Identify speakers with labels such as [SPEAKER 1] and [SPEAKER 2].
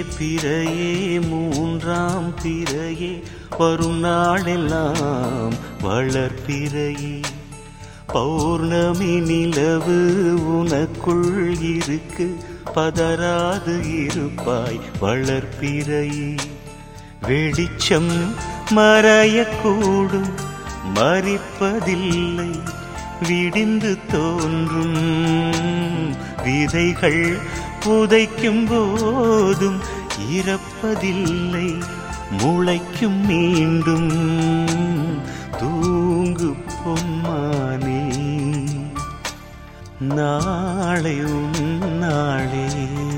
[SPEAKER 1] பிறையே மூன்றாம் பிறையே வரும் நாளெல்லாம் வளர்ப்பிறையே பௌர்ணமி நிலவு உனக்குள் இருக்கு பதறாது இருப்பாய் வளர்ப்பிறையே வெளிச்சம் மறையக்கூடும் மறிப்பதில்லை விடிந்து தோன்றும் விதைகள் புதைக்கும் போதும் இறப்பதில்லை முளைக்கும் மீண்டும் தூங்கு பொன்மானே நாளை உன் நாளே